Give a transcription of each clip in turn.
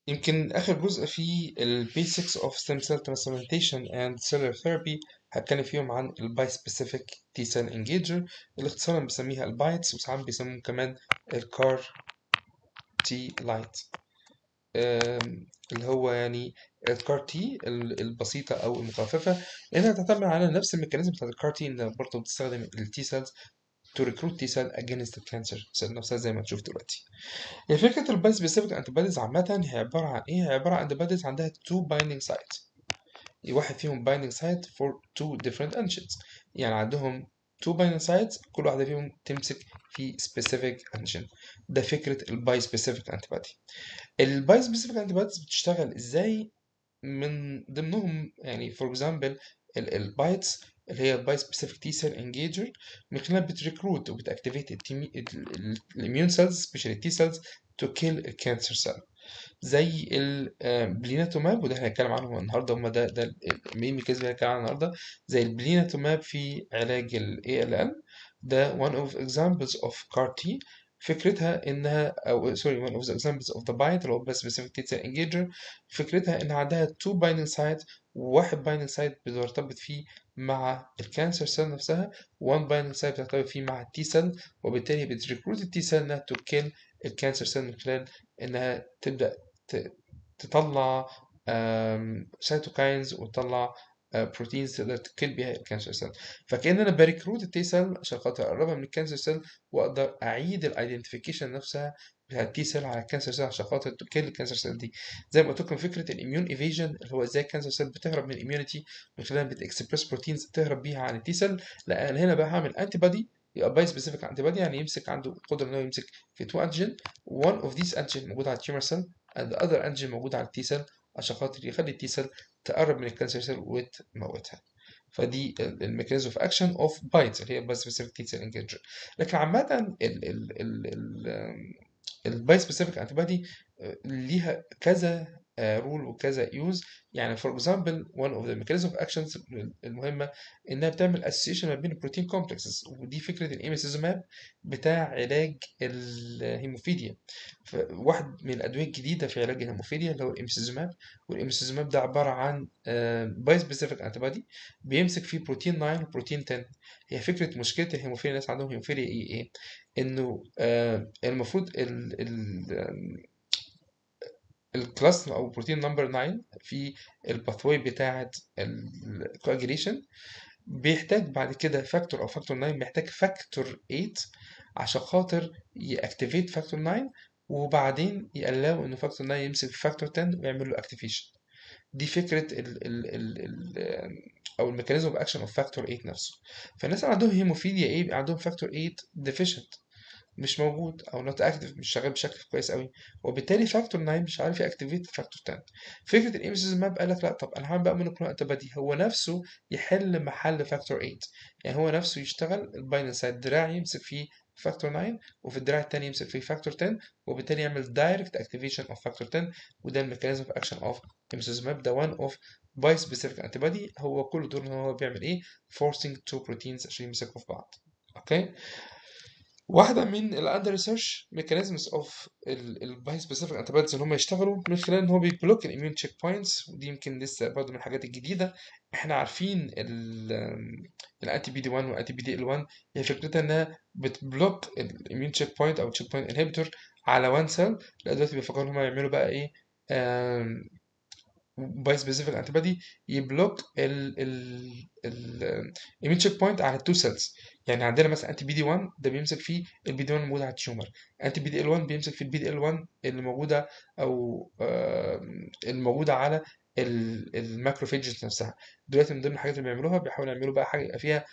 يمكن آخر جزء في ال Basics of Stem Cell Transplantation and Cellular Therapy هتكلم فيهم عن ال Bispecific T Cell Engager اللي اختصارا بنسميها البايتس وساعات بيسموهم كمان الكار تي لايت اللي هو يعني الكار تي البسيطة أو المخففة لأنها تعتمد على نفس الميكانيزم بتاعت الكار تي إنها برضه بتستخدم التي سيلز to recruit T cell against the cancer cell نفسها زي ما هتشوف دلوقتي. هي فكرة الباي سبيسيفيك انتيبوديز عامة هي عبارة عن إيه؟ هي عبارة عن انتيبوديز عندها two binding sites. واحد فيهم binding site for two different antigens. يعني عندهم two binding sites كل واحدة فيهم تمسك في specific antigen. ده فكرة الباي سبيسيفيك انتيبودي. الباي سبيسيفيك انتيبوديز بتشتغل إزاي؟ من ضمنهم يعني for example البايتس اللي هي باي سبيسيفيك تي سيل انجيجر من خلال بتريكروت وبتاكتيفيت الاميون سيلز سبيشالي تي سيلز تو كيل الكانسر سيل زي البليناتوماب وده هنتكلم عنه النهارده هم ده ده المين ميكانيزم اللي هنتكلم عنه النهارده زي البليناتوماب في علاج ال ALL ده one of examples of CAR T فكرتها انها او سوري one of the examples of the bind اللي هو بس specific T cell engager فكرتها انها عندها two binding sites وواحد binding site بترتبط فيه مع الكانسر سيل نفسها وان بايندنج سايت بترتبط فيه مع التي سيل وبالتالي بتريكروت التي سيل انها تكل الكانسر سيل من خلال انها تبدا تطلع سيتوكاينز وتطلع بروتينز تقدر تكل بيها الكانسر سيل فكأن انا بريكروت التي سيل عشان خاطر اقربها من الكانسر سيل واقدر اعيد الايدنتيفيكيشن نفسها بتاع التي سيل على الكانسر سيل عشان خاطر تكل الكانسر سيل دي زي ما قلت لكم فكره الاميون ايفيجن اللي هو ازاي الكانسر سيل بتهرب من الاميونيتي من خلال بتكسبرس بروتينز تهرب بيها عن التي سيل لا انا هنا بقى هعمل انتي بودي يبقى باي سبيسيفيك انتي بودي يعني يمسك عنده القدره ان هو يمسك في تو انتيجين one of these antigen موجود على التيومر سيل and the other antigen موجود على التي سيل عشان خاطر يخلي التي سيل تقرب من الكانسر سيل وتموتها فدي الميكانيزم اوف اكشن اوف بايتس اللي هي باي سبيسيفيك تي سيل انجيجر لكن عامه الباي سبيسيفيك انتي بودي ليها كذا رول وكذا يوز يعني فور اكزامبل one of the mechanism of actions المهمه انها بتعمل association ما بين البروتين كومبلكسز ودي فكره الايميسيزوماب بتاع علاج الهيموفيليا واحد من الادويه الجديده في علاج الهيموفيليا اللي هو الايميسيزوماب والايميسيزوماب ده عباره عن باي سبيسيفيك انتي بودي بيمسك فيه بروتين 9 وبروتين 10 هي فكره مشكله الهيموفيليا الناس عندهم هيموفيليا ايه ايه انه آه المفروض ال ال الكلاس او بروتين نمبر 9 في الباثواي بتاعه الكواجيليشن بيحتاج بعد كده فاكتور او فاكتور 9 محتاج فاكتور 8 عشان خاطر ياكتيفيت فاكتور 9 وبعدين يقلقوا ان فاكتور 9 يمسك فاكتور 10 ويعمل له اكتيفيشن دي فكره ال ال ال ال او الميكانيزم اوف اكشن اوف فاكتور 8 نفسه فالناس اللي عندهم هيموفيليا ايه عندهم فاكتور 8 ديفيشنت مش موجود او نوت اكتف مش شغال بشكل كويس قوي وبالتالي فاكتور 9 مش عارف ياكتيفيت فاكتور 10 فكره الايمسيز ماب قال لك لا طب انا هعمل بقى مونوكلونال انتي هو نفسه يحل محل فاكتور 8 يعني هو نفسه يشتغل الباينل سايد دراعي يمسك فيه فاكتور 9 وفي الدراع الثاني يمسك فيه فاكتور 10 وبالتالي يعمل دايركت اكتيفيشن اوف فاكتور 10 وده الميكانيزم اوف اكشن اوف ايمسيز ماب ده وان اوف باي سبيسيفيك انتي هو كل دور ان هو بيعمل ايه فورسينج تو بروتينز عشان يمسكوا في بعض اوكي واحدة من الاندر ريسيرش ميكانيزمز اوف الباي سبيسيفيك انتيبوديز ان هم يشتغلوا من خلال ان هو بيبلوك الاميون تشيك بوينتس ودي يمكن لسه برضه من الحاجات الجديده احنا عارفين الانتي بي دي 1 والانتي بي دي ال 1 هي فكرتها انها بتبلوك الاميون تشيك بوينت او تشيك بوينت انهبيتور على وان سيل لا دلوقتي بيفكروا ان هم يعملوا بقى ايه باي سبيسيفيك انتي بودي يبلوك ال ال الاميون تشيك بوينت على التو سيلز يعني عندنا مثلا انتي بي دي 1 ده بيمسك فيه البي دي 1 الموجود على التيومر انتي بي دي ال 1 بيمسك في البي دي ال 1 اللي موجوده او الموجوده على الماكروفيجز نفسها دلوقتي من ضمن الحاجات اللي بيعملوها بيحاولوا يعملوا بقى حاجه يبقى فيها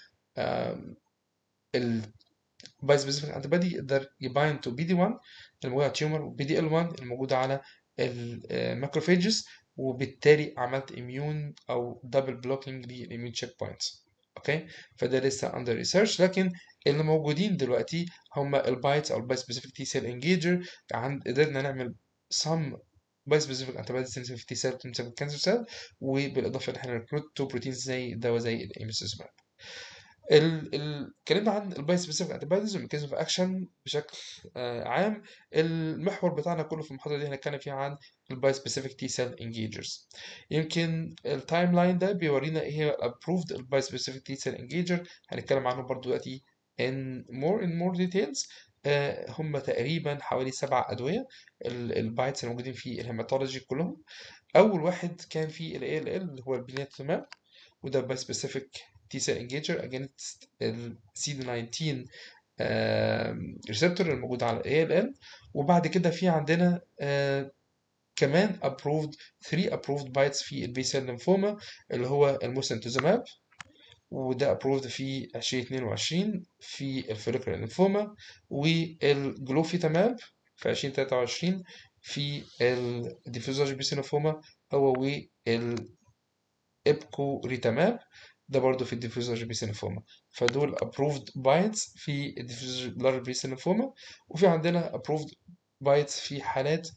ال باي سبيسيفيك انتي بودي يقدر يبايند تو بي دي 1 الموجوده على التيومر وبي دي ال 1 الموجوده على الماكروفيجز وبالتالي عملت اميون او دبل بلوكينج للاميون تشيك بوينتس اوكي فده لسه اندر ريسيرش لكن اللي موجودين دلوقتي هم البايتس او الباي سبيسيفيك تي سيل انجيجر قدرنا نعمل some باي سبيسيفيك انتي بودي سنسيتيف تي سيل تمسك الكانسر سيل وبالاضافه ان احنا نكروت تو بروتينز زي دواء زي الاميسيزماب ال ال اتكلمنا عن الباي سبيسيفيك انتيبوديز والميكانيزم اوف اكشن بشكل آه عام المحور بتاعنا كله في المحاضره دي هنتكلم فيه عن الباي سبيسيفيك تي سيل انجيجرز يمكن التايم لاين ده بيورينا ايه هي الابروفد الباي سبيسيفيك تي سيل انجيجر هنتكلم عنه برضو دلوقتي in more in more details آه هم تقريبا حوالي سبع ادويه البايتس الموجودين في الهيماتولوجي كلهم اول واحد كان في ال ALL اللي هو البنيتوماب وده باي سبيسيفيك تي سيل انجيجر against ال CD19 ريسبتور الموجود على ALL وبعد كده في عندنا آه كمان approved 3 approved bites في البي سيل ليمفوما اللي هو الموسنتوزماب وده approved في 2022 في الفوليكولار ليمفوما والجلوفيتاماب في 2023 في الديفيوزاج بي ليمفوما هو والابكوريتاماب ده برضه في الديفيوز لارج بي ليمفوما فدول approved بايتس في الديفيوز لارج بي ليمفوما وفي عندنا approved بايتس في حالات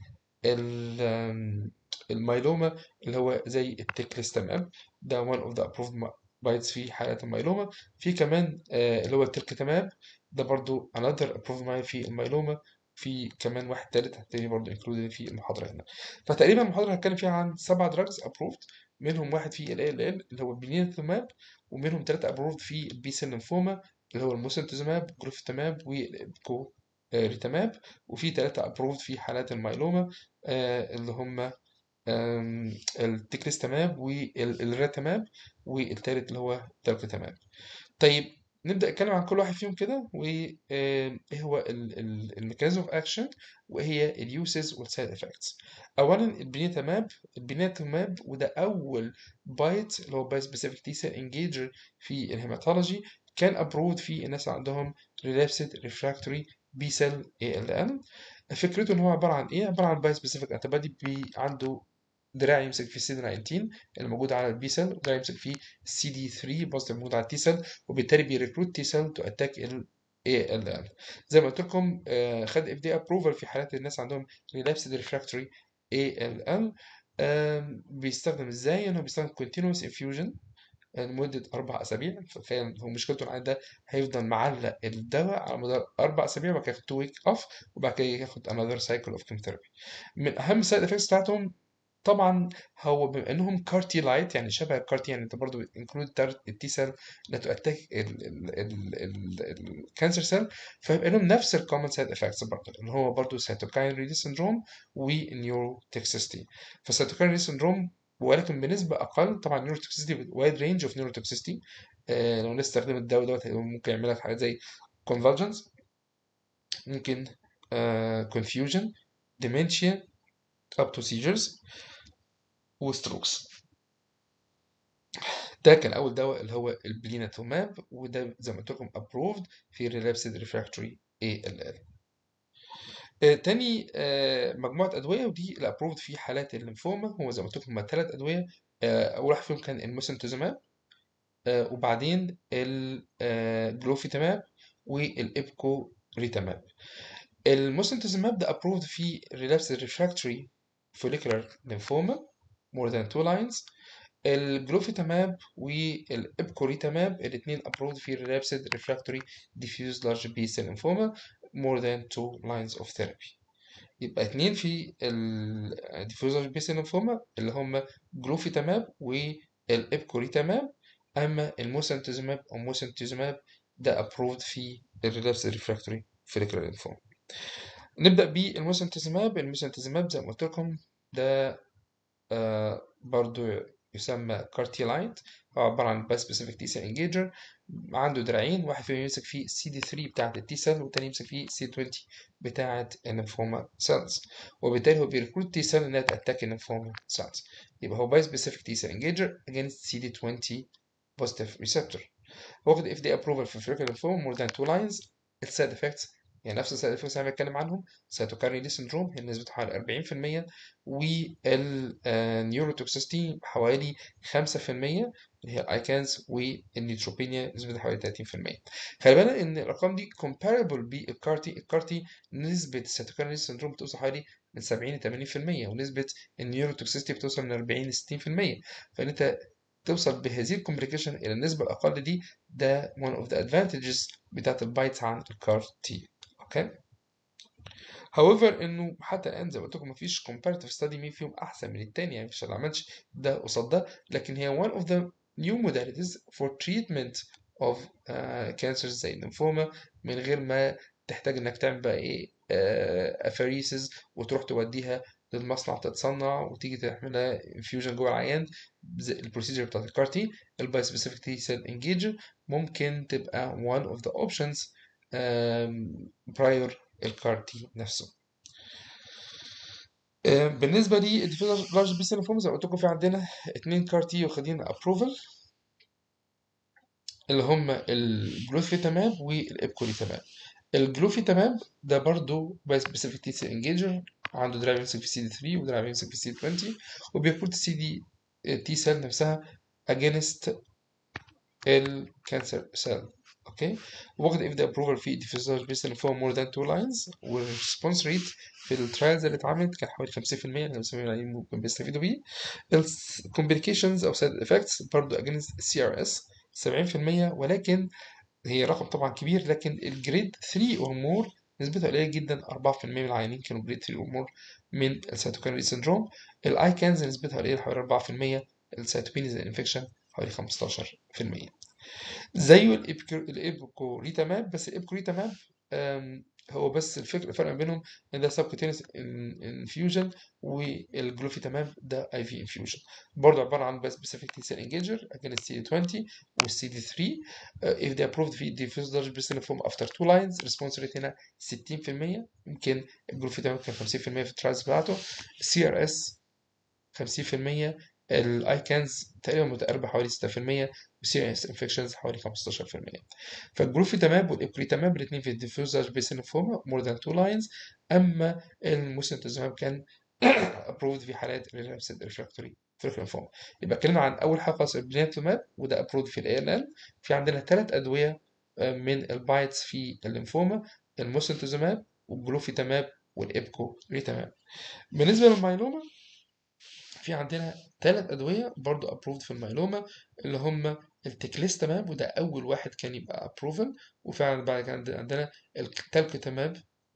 الميلوما اللي هو زي التكليستاماب ده one of the approved بايتس في حالات الميلوما في كمان اللي هو التركتاماب ده برضو another approved بايت في الميلوما في كمان واحد تالت هتلاقيه برضه included في المحاضرة هنا فتقريبا المحاضرة هتكلم فيها عن سبع drugs approved منهم واحد في ال ALL اللي هو البنيتوماب ومنهم ثلاثة ابروفد في البي سيل ليمفوما اللي هو الموسنتوزماب جلوفتاماب والابكو ريتاماب وفي ثلاثة ابروفد في حالات الميلوما اللي هم التكريستاماب والريتاماب والثالث اللي هو التلكتاماب طيب نبدأ نتكلم عن كل واحد فيهم كده وايه هو الميكانيزم اوف اكشن وايه هي اليوسز والسايد افكتس اولا البنيتاماب البنيتاماب وده اول بايت اللي هو باي سبيسيفيك تي سيل انجيجر في الهيماتولوجي كان ابروفد في الناس اللي عندهم ريلابسد ريفراكتوري بي سيل اي ال ال فكرته ان هو عباره عن ايه عباره عن باي سبيسيفيك انتي عنده دراع يمسك في السي دي 19 اللي موجود على البي سيل ودراع يمسك في السي دي 3 بوزيتيف موجود على التي سيل وبالتالي بيريكروت تي سيل تو اتاك ال ALL زي ما قلت لكم خد اف دي ابروفال في حالات الناس عندهم ريلابسد ريفراكتوري ALL بيستخدم ازاي انه بيستخدم continuous infusion لمدة أربع أسابيع تخيل هو مشكلته العين ده هيفضل معلق الدواء على مدار أربع أسابيع وبعد كده ياخد 2 ويك أوف وبعد كده ياخد another cycle of chemotherapy من أهم السايد افكتس بتاعتهم طبعا هو بما انهم كارتي لايت يعني شبه الكارتي يعني انت برضه انكلود التي سيل لا تاتاك الكانسر سيل فيبقى لهم نفس الكومن سايد افكتس برضه اللي هو برضه سيتوكاين ريليس سندروم ونيورو توكسيستي فالسيتوكاين ريليس سندروم ولكن بنسبه اقل طبعا نيورو توكسيستي وايد رينج اوف نيورو توكسيستي لو نستخدم الدواء دوت ممكن يعمل لك حاجات زي convulsions ممكن confusion dementia up to seizures وستروكس ده كان اول دواء اللي هو البليناتوماب وده زي ما قلت لكم approved في relapsed refractory ALL آه تاني آه مجموعة أدوية ودي الأبروفد في حالات الليمفوما هو زي ما قلت لكم هما ثلاث أدوية آه أول واحد فيهم كان الموسنتوزماب وبعدين الجلوفيتاماب والإبكوريتاماب الموسنتوزماب ده approved في relapsed refractory follicular lymphoma more than two lines الجلوفيتاماب والإبكوريتاماب الاثنين approved في relapsed refractory diffuse large B cell lymphoma more than two lines of therapy يبقى اتنين في ال diffuse large B cell lymphoma اللي هم جلوفيتاماب والإبكوريتاماب أما الموسنتوزماب أو موسنتوزماب ده approved في relapsed refractory follicular lymphoma نبدأ بالموسنتزماب الموسنتزماب زي ما قلت لكم ده آه برضو يسمى كارتيلايت هو عبارة عن باي سبيسيفيك تي سيل انجيجر عنده دراعين واحد فيهم يمسك فيه سي دي 3 بتاعة التي سيل والتاني يمسك فيه سي 20 بتاعة الليمفوما سيلز وبالتالي هو بيركروت تي سيل انها تاتاك الليمفوما سيلز يبقى هو باي سبيسيفيك تي سيل انجيجر against سي دي 20 بوزيتيف ريسبتور واخد اف دي ابروفال في فريكال ليمفوما مور ذان تو لاينز السايد افكتس يعني نفس السايد افكتس اللي بنتكلم عنهم سيتوكارني دي سندروم هي نسبته حوالي 40% والنيوروتوكسيستي حوالي 5% اللي هي الايكانز والنيوتروبينيا نسبتها حوالي 30% خلي بالك ان الارقام دي كومباربل بالكارتي الكارتي نسبه السيتوكارني سندروم بتوصل حوالي من 70 ل 80% ونسبه النيوروتوكسيستي بتوصل من 40 ل 60% فانت توصل بهذه الكومبليكيشن الى النسبه الاقل دي ده one of the advantages بتاعت البايتس عن الكار تي اوكي however انه حتى الان زي ما قلت لكم مفيش comparative study مين فيهم احسن من التاني يعني مش عملتش ده قصاد ده لكن هي one of the new modalities for treatment of uh, cancers زي الليمفوما من غير ما تحتاج انك تعمل بقى ايه افاريسز وتروح توديها للمصنع تتصنع وتيجي تعملها انفيوجن جوه العيان زي البروسيجر بتاعت الكار تي الباي سبيسيفيك تي سيل انجيجر ممكن تبقى one of the options um, prior الكار تي نفسه آه، بالنسبه لي الديفيوز لارج بي سيل زي ما قلت لكم في عندنا اتنين كار تي واخدين ابروفل اللي هم الجلوفيتاماب والابكوليتاماب الجلوفيتاماب ده برضو باي سبيسيفيك تي سيل انجيجر عنده درايفنج في سي دي 3 ودرايفنج في سي دي 20 وبيكون السي دي تي سيل نفسها اجينست الكانسر سيل اوكي واخد اف دي ابروفال في ديفيوزر بيس اللي فوق مور ذان تو لاينز والريسبونس ريت في الترايلز اللي اتعملت كان حوالي 50% يعني 50% ممكن بيستفيدوا بيه الكومبليكيشنز او سايد افكتس برضه اجينست سي ار اس 70% ولكن هي رقم طبعا كبير لكن الجريد 3 اور مور نسبتها قليله جدا 4% من العيانين كانوا جريد 3 اور مور من السيتوكاينري سيندروم الاي كانز نسبتها قليله حوالي 4% السيتوبينيز انفكشن حوالي 15% زيه الابكوريتاماب بس الابكوريتاماب هو بس الفكره الفرق ما بينهم ان ده سبكوتينس انفيوجن والجلوفيتاماب ده اي في انفيوجن برضه عباره عن بس سبيسيفيك تي سيل انجيجر اجين السي دي 20 والسي دي 3 if they approved في diffuse large B cell lymphoma after two lines response rate هنا 60% يمكن الجلوفيتاماب كان 50% في الترايلز بتاعته السي ار اس 50% الايكانز تقريبا متقاربه حوالي 6% والسيريس انفكشنز حوالي 15% فالجلوفيتاماب والابريتاماب الاثنين في الديفيوز لارج بيس ليمفوما مور ذان تو لاينز اما الموسنتوزماب كان ابروفد في حالات ريلابسد ريفراكتوري ليمفوما يبقى اتكلمنا عن اول حاجه خالص البلينتوماب وده ابروفد في الاي ال ال في عندنا ثلاث ادويه من البايتس في الليمفوما الموسنتوزماب والجلوفيتاماب والابكو ريتاماب بالنسبه للمايلوما في عندنا ثلاث ادويه برضو ابروفد في المايلوما اللي هم التكليستاماب وده اول واحد كان يبقى ابروفل وفعلا بعد كده عندنا التالكوتاماب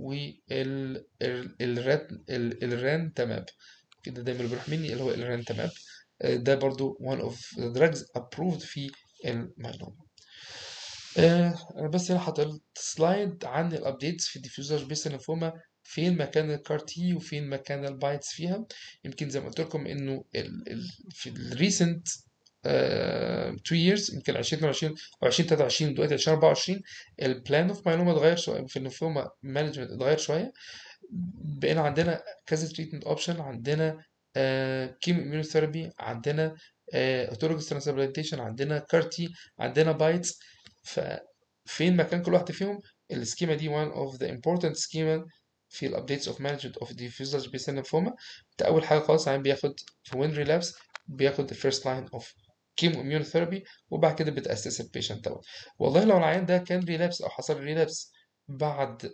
والرانتاماب كده دايما بيروح مني اللي هو الرانتاماب ده برضو one of the drugs approved في المايلوما انا بس هنا حاطط سلايد عن الابديتس في الديفيوزر بيس لينفوما فين مكان الكار تي وفين مكان البايتس فيها يمكن زي ما قلت لكم انه ال ال في الريسنت 2 years يمكن 2022 او 2023 دلوقتي 2024 البلان اوف مايلوما اتغير شويه في الليمفوما مانجمنت اتغير شويه بقينا عندنا كذا تريتمنت اوبشن عندنا كيمو اميونوثيرابي عندنا اوتولوجيس ترانسبلانتيشن عندنا كارتي عندنا بايتس ففين مكان كل واحده فيهم السكيما دي one of the important schema في الابديتس اوف مانجمنت اوف diffuse large B cell lymphoma ده اول حاجه خالص عين بياخد في وين ريلابس بياخد the first line of كيمو immunotherapy وبعد كده بتاسس البيشنت دوت والله لو العيان ده كان ريلابس او حصل ريلابس بعد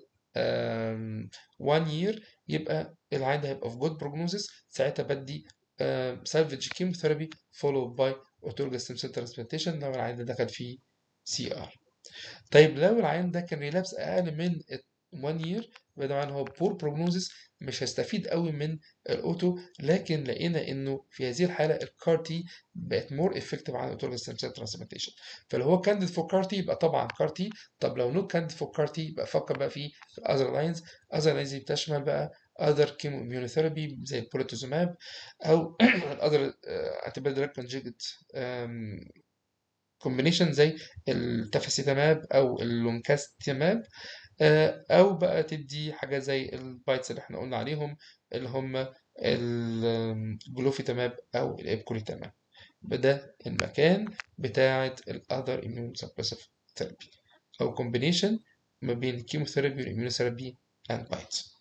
1 year يبقى العيان ده هيبقى في جود بروجنوزيس ساعتها بدي سالفج كيموثيرابي followed by autologous stem cell transplantation لو العيان ده دخل فيه سي ار طيب لو العيان ده كان ريلابس اقل من 1 year يبقى ده معناه هو بور بروجنوزيس مش هستفيد قوي من الاوتو لكن لقينا انه في هذه الحاله الكار تي بقت مور افكتيف عن الاوتولوجيس ستيم سيل ترانسبلانتيشن فلو هو كانديد فور كار تي يبقى طبعا كار تي طب لو نوت كانديد فور كار تي يبقى فكر بقى في الاذر لاينز اذر لاينز بتشمل بقى other chemo immunotherapy زي البوليتوزوماب او الاذر انتيبادي دراج كونجيجت كومبينيشن زي التافاسيتاماب او اللونكاستيماب او بقى تدي حاجه زي البايتس اللي احنا قلنا عليهم اللي هم الجلوفيتاماب او الابكوليتاماب ده المكان بتاعه الاذر immune suppressive therapy او combination ما بين الكيموثيرابي والاميونوثيرابي and bites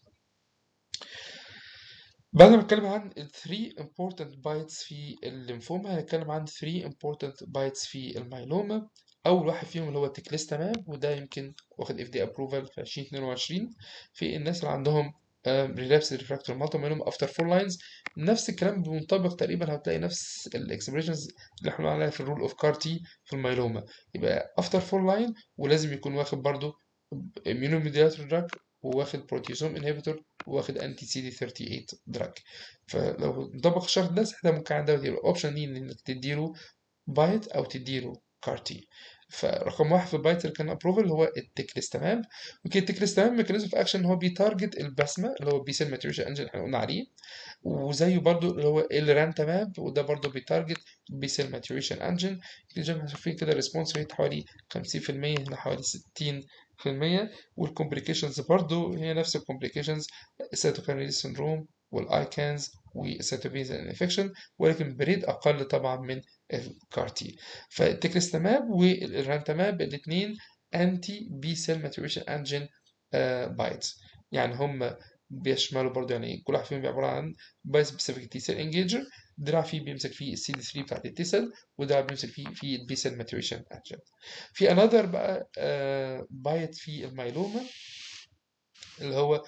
بعد ما نتكلم عن ال 3 important bites في الليمفوما هنتكلم عن 3 important bites في المايلوما اول واحد فيهم اللي هو التكليستاماب وده يمكن واخد اف دي ابروفال في 2022 في الناس اللي عندهم ريلابس ريفراكتور مالتي مايلوما افتر فور لاينز نفس الكلام منطبق تقريبا هتلاقي نفس الاكسبريشنز اللي احنا عليها في الرول اوف كارتي في المايلوما يبقى افتر فور لاين ولازم يكون واخد برضو immunomodulatory دراج وواخد بروتيوسوم انهبيتور وواخد انتي سي دي 38 دراج فلو نطبق الشرط ده ساعتها ممكن عندك الاوبشن دي انك تديله بايت او تديله كارتي فرقم واحد في البايت اللي كان ابروفل هو التكليستاماب وكده التكليستاماب ميكانيزم اوف اكشن هو بيتارجت البسمه اللي هو بي سيل ماتيوريشن انجن احنا قلنا عليه وزيه برضو اللي هو الرانتاماب وده برضو بيتارجت بي سيل ماتيوريشن انجن زي ما احنا شايفين كده الريسبونس ريت حوالي 50% لحوالي 60% والكومبليكيشنز برضو هي نفس الكومبليكيشنز سيتوكاين سندروم والايكانز والسيتوبينز انفكشن ولكن بريد اقل طبعا من الكارتي فالتكريستاماب والرانتاماب الاثنين انتي بي سيل ماتوريشن انجن بايتس يعني هم بيشملوا برضه يعني كل واحد فيهم عباره عن باي سبيسيفيك تي سيل انجيجر دراع فيه بيمسك فيه السي دي 3 بتاعت التي سيل ودراع بيمسك فيه في البي سيل ماتوريشن انجن في انذر بقى بايت في المايلوما اللي هو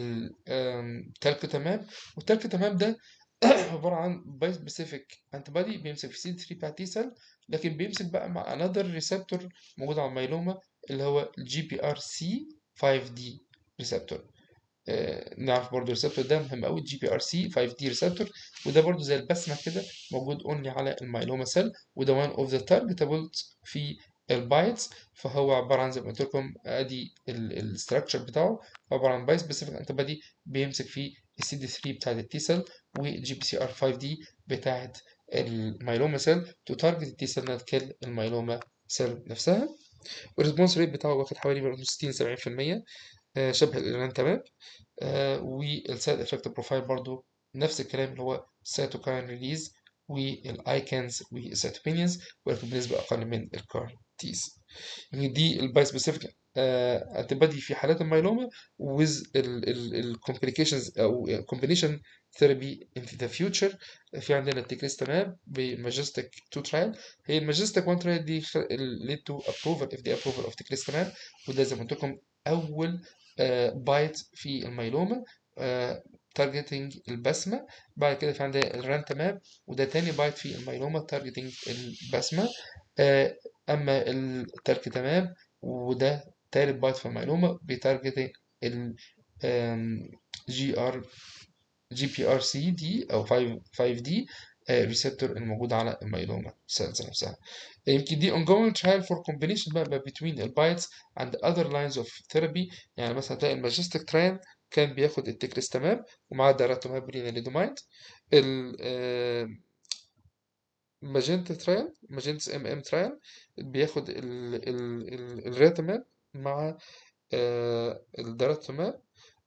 التالكوتاماب والتالكوتاماب ده عبارة عن باي سبيسيفيك انتي بادي بيمسك في سي 3 بتاع تي سيل لكن بيمسك بقى مع انذر ريسبتور موجود على الميلوما اللي هو الجي بي ار سي 5 دي ريسبتور نعرف برضو الريسبتور ده مهم قوي الجي بي ار سي 5 دي ريسبتور وده برضو زي البسمه كده موجود اونلي على الميلوما سيل وده وان اوف ذا تارجتابلز في البايتس فهو عباره عن زي ما قلت لكم ادي الاستراكشر بتاعه عباره عن باي سبيسيفيك انتي بادي بيمسك فيه السي دي 3 بتاعت التي سيل والجي بي سي ار 5 دي بتاعت الميلوما سيل تو تارجت التي سيل انها تكل الميلوما سيل نفسها والريسبونس ريت بتاعه واخد حوالي 60 70% شبه الإيران تمام والسايد افكت بروفايل برضو نفس الكلام اللي هو سيتوكاين ريليز والايكانز والسيتوبينيانز ولكن بنسبة أقل من الكار تيز يعني دي الباي سبيسيفيك انتي بادي في حالات الميلوما with الكومبليكيشنز او combination therapy into the future في عندنا التكريستاماب بماجستيك 2 ترايل هي الماجستيك 1 ترايل دي lead to approval if the approval of تكريستاماب وده زي ما قلت لكم اول بايت في الميلوما تارجتنج البسمة بعد كده في عندنا الرانتاماب وده تاني بايت في الميلوما تارجتنج البسمة أما التركتاماب وده تالت بايت في الميلوما بيتارجت ال جي ار جي بي ار سي دي أو 5 5 دي ريسبتور الموجود على الميلوما سيلز نفسها يمكن دي ongoing trial for combination بقى between البايتس and other lines of therapy يعني مثلا هتلاقي الماجستيك ترايل كان بياخد التكريستاماب ومعاه داراتوماب ريناليدومايد ال ماجنتا ترايل ماجنتس ام ام ترايل بياخد الريتاماب مع الداراتوماب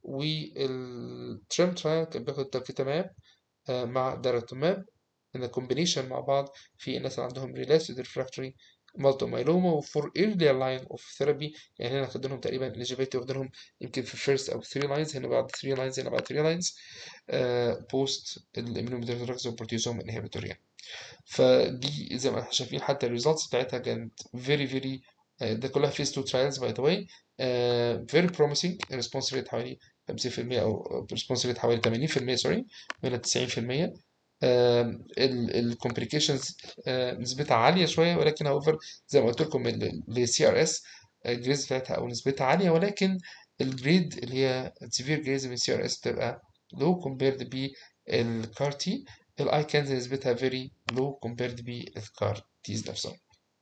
والتريم ترايل كان بياخد التاكيتاماب مع داراتوماب ان كومبينيشن مع بعض في الناس اللي عندهم relapsed refractory multiple myeloma وفور earlier line of therapy يعني هنا واخدينهم تقريبا eligibility واخدينهم يمكن في first او 3 lines هنا بعد 3 lines هنا بعد 3 lines uh, post الامينوميدرال دراجز والبروتيوزوم انهبيتور يعني فدي زي ما احنا شايفين حتى الريزلتس بتاعتها كانت very very uh, ده كلها phase 2 trials by the way uh, very promising response rate حوالي 50% او response rate حوالي 80% سوري من 90% الكومبليكيشنز نسبتها عاليه شويه ولكن هوفر زي ما قلت لكم السي ار اس الجريز بتاعتها او نسبتها عاليه ولكن الجريد اللي هي سيفير جريز من السي ار اس بتبقى لو كومبيرد بالكار تي الاي كانز نسبتها فيري لو كومبيرد بالكار تيز نفسهم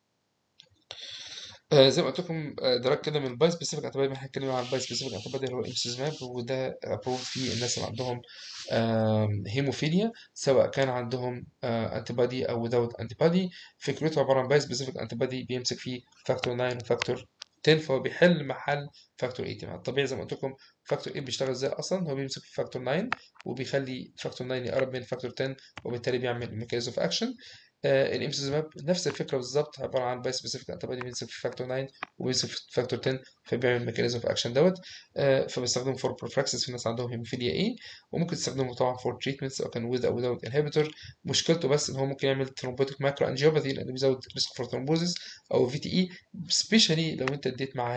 آه زي ما قلت لكم دراج كده من الباي سبيسيفيك انتي احنا هنتكلم عن الباي سبيسيفيك انتي اللي هو امسيزماب وده ابروف في الناس اللي عندهم هيموفيليا سواء كان عندهم انتي بادي او without انتي بادي فكرته عباره عن باي سبيسيفيك انتي بادي بيمسك فيه فاكتور 9 وفاكتور 10 فهو بيحل محل فاكتور 8 يعني الطبيعي زي ما قلت لكم فاكتور 8 بيشتغل ازاي اصلا هو بيمسك في فاكتور 9 وبيخلي فاكتور 9 يقرب من فاكتور 10 وبالتالي بيعمل ميكانيزم اوف اكشن الامسيزماب نفس الفكره بالظبط عباره عن باي سبيسيفيك انتي بادي بيمسك في فاكتور 9 وبيمسك في فاكتور 10 فبيعمل ميكانيزم اوف اكشن دوت فبيستخدمه فور بروفلاكسس في ناس عندهم هيموفيليا اي وممكن تستخدمه طبعا فور تريتمنت سواء كان ويز او ويزاوت انهبيتور مشكلته بس ان هو ممكن يعمل ثرومبوتيك ماكرو انجيوباثي لانه بيزود ريسك فور ثرومبوزيس او في تي اي سبيشالي لو انت اديت معاه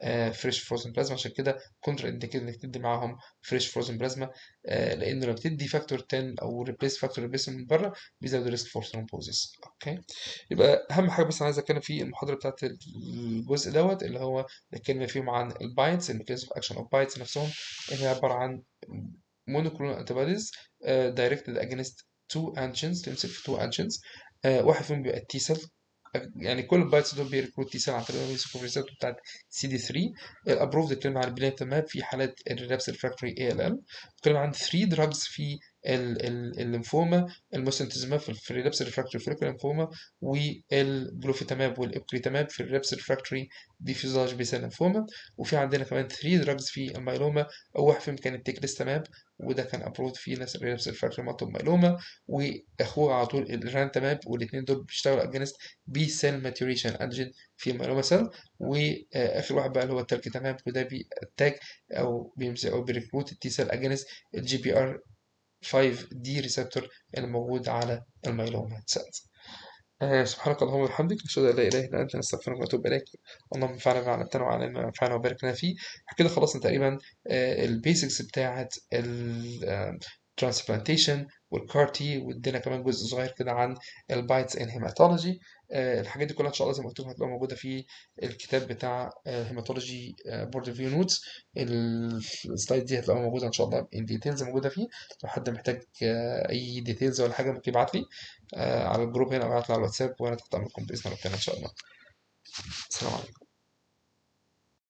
فريش فروزن بلازما عشان كده كونتر انديكيتد انك تدي معاهم فريش فروزن بلازما لانه لو بتدي فاكتور 10 او ريبليس فاكتور ريبليس من بره بيزود الريسك فور ثرومبوزيس اوكي يبقى اهم حاجه بس انا عايز اتكلم في المحاضره بتاعت الجزء دوت اللي هو اتكلمنا فيهم عن البايتس الميكانيزم اوف اكشن اوف بايتس نفسهم اللي هي عباره عن monoclonal antibodies uh, directed against two antigens تمسك في two antigens uh, واحد فيهم بيبقى التي سيل يعني كل البايتس دول بيركروت تي سيل عن طريق الريسبتور ريسبتور بتاعت سي دي 3 الابروف اتكلم عن البلانتاماب في حالات الريلابس ريفراكتوري اي ال ال اتكلم عن 3 دراجز في الليمفوما الموسنتزماب في الريلابس ريفراكتوري فوليكولار ليمفوما والجلوفيتاماب والابريتاماب في الريلابس ريفراكتوري ديفيوزاج بيسال ليمفوما وفي عندنا كمان 3 دراجز في الميلوما اول واحد فيهم كان التكليستاماب وده كان ابروف في ناس ريلابس ريفراكتوري مالتيب ميلوما واخوه على طول الرانتاماب والاثنين دول بيشتغلوا اجينست بي سيل ماتوريشن انجين في الميلوما سيل واخر واحد بقى اللي هو التركيتاماب وده بيتاج او بيمسك او بيريكروت التي سيل اجينست الجي بي ار 5 دي ريسبتور الموجود على الميلوما سيلز آه سبحانك اللهم وبحمدك نشهد ان لا اله الا انت نستغفرك ونتوب اليك اللهم انفعنا بما علمتنا وعلمنا ما ينفعنا وبارك لنا فيه كده خلصنا تقريبا آه البيسكس بتاعه الترانسبلانتيشن والكار تي وادينا كمان جزء صغير كده عن البايتس ان هيماتولوجي الحاجات دي كلها ان شاء الله زي ما قلت لكم هتبقى موجوده في الكتاب بتاع هيماتولوجي بورد فيو نوتس السلايد دي هتبقى موجوده ان شاء الله ان ديتيلز موجوده فيه لو حد محتاج اي ديتيلز ولا حاجه ممكن يبعت لي على الجروب هنا او يبعت لي على الواتساب وانا تحت امركم باذن الله ان شاء الله السلام عليكم